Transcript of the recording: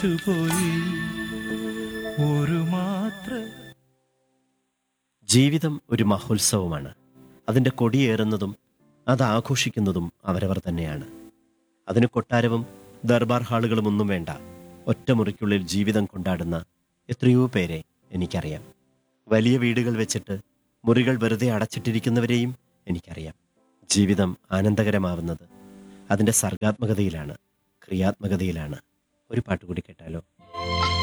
മരിച്ചുപോയി ഒരു മാത്ര ജീവിതം ഒരു മഹോത്സവമാണ് അതിൻ്റെ കൊടിയേറുന്നതും അത് ആഘോഷിക്കുന്നതും അവരവർ തന്നെയാണ് അതിന് കൊട്ടാരവും ദർബാർ ഹാളുകളും ഒന്നും വേണ്ട ഒറ്റമുറിക്കുള്ളിൽ ജീവിതം കൊണ്ടാടുന്ന എത്രയോ പേരെ എനിക്കറിയാം വലിയ വീടുകൾ വെച്ചിട്ട് മുറികൾ വെറുതെ അടച്ചിട്ടിരിക്കുന്നവരെയും എനിക്കറിയാം ജീവിതം ആനന്ദകരമാവുന്നത് അതിൻ്റെ സർഗാത്മകതയിലാണ് ക്രിയാത്മകതയിലാണ് ഒരു പാട്ട് കൂടി കേട്ടാലോ